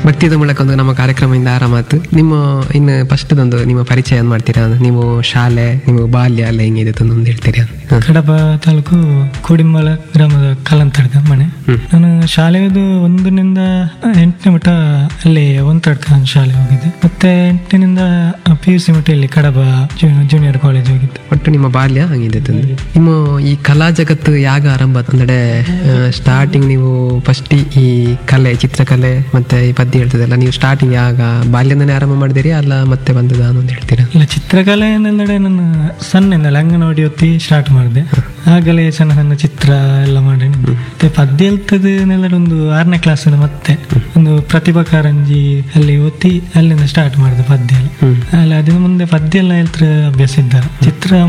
ಭಕ್ತಿದ ಮೂಲಕ ಒಂದು ನಮ್ಮ ಕಾರ್ಯಕ್ರಮದಿಂದ ಆರಾಮಾತು ನಿಮ್ಮ ಇನ್ನು ಫಸ್ಟ್ ಒಂದು ನಿಮ್ಮ ಪರಿಚಯ ಏನ್ ಮಾಡ್ತೀರಾ ನೀವು ಶಾಲೆ ನಿಮ್ಮ ಬಾಲ್ಯ ಎಲ್ಲ ಹೆಂಗಿದೆ ಒಂದು ಹೇಳ್ತೀರಾ ಹ. ಕಡಪ ತಾಲೂಕು ಕೋಡಿಂಬಳ ಗ್ರಾಮದ ಕಲಂತಡ್ಕ ಮನೆ ನಾನು ಶಾಲೆಯದು ಒಂದರಿಂದ ಎಂಟನೇ ಮಟ್ಟ ಅಲ್ಲಿ ಒಂತಡ್ಕ ಶಾಲೆ ಹೋಗಿದ್ದೆ ಮತ್ತೆ ಎಂಟನಿಂದ ಪಿ ಯು ಸಿ ಮಟ್ಟ ಇಲ್ಲಿ ಕಡಪ ಜೂನಿಯರ್ ಕಾಲೇಜ್ ಹೋಗಿದ್ದೆ ಒಟ್ಟು ನಿಮ್ಮ ಬಾಲ್ಯ ಹಂಗಿದೆ ತಂದೆ ನಿಮ್ಮ ಈ ಕಲಾ ಜಗತ್ತು ಯಾಗ ಆರಂಭ ಆತು? ಅಂದ್ರೆ ಸ್ಟಾರ್ಟಿಂಗ್ ನೀವು ಫಸ್ಟ್ ಈ ಕಲೆ ಚಿತ್ರಕಲೆ ಮತ್ತೆ ಈ ಪದ್ಯ ಹೇಳ್ತದಲ್ಲ ನೀವು ಸ್ಟಾರ್ಟಿಂಗ್ ಯಾಗ ಬಾಲ್ಯದಿಂದನೇ ಆರಂಭ ಮಾಡಿದಿರಿ ಅಲ್ಲ ಮತ್ತೆ ಬಂದದ ಅನ್ನೋದು ಹೇಳ್ತೀರಾ ಇಲ್ಲ ಚಿತ್ರಕಲೆ ಎಂದೆಡೆ ನಾನು ಸಣ್ಣಿಂದಲೇ ಅಂಗನವಾಡಿ ಹೊತ್ತಿ ಸ್ಟಾರ್ಟ್ ಮಾಡಿದೆ ಆಗಲೇ ಸಣ್ಣ ಸಣ್ಣ ಚಿತ್ರ ಎಲ್ಲ ಮಾಡಿ ಮತ್ತೆ ಪದ್ಯ ಹೇಳ್ತದೆ ನೆಲ್ಲಡೆ ಒಂದು ಆರನೇ ಕ್ಲಾಸ್ ಮತ್ತೆ ಒಂದು ಪ್ರತಿಭಾ ಕಾರಂಜಿ ಅಲ್ಲಿ ಓದಿ ಅಲ್ಲಿಂದ ಸ್ಟಾರ್ಟ್ ಮಾಡಿದೆ ಪದ್ಯ ಎಲ್ಲ ಹ್ಮ್ ಅಲ್ಲ ಅದ್ರ ಮುಂದೆ ಪದ್ಯ ಎಲ್ಲ ಹೇಳ್ತಾರೆ ಅಭ್ಯಾಸ ಇದ್ದಾರೆ ಚಿತ್ರ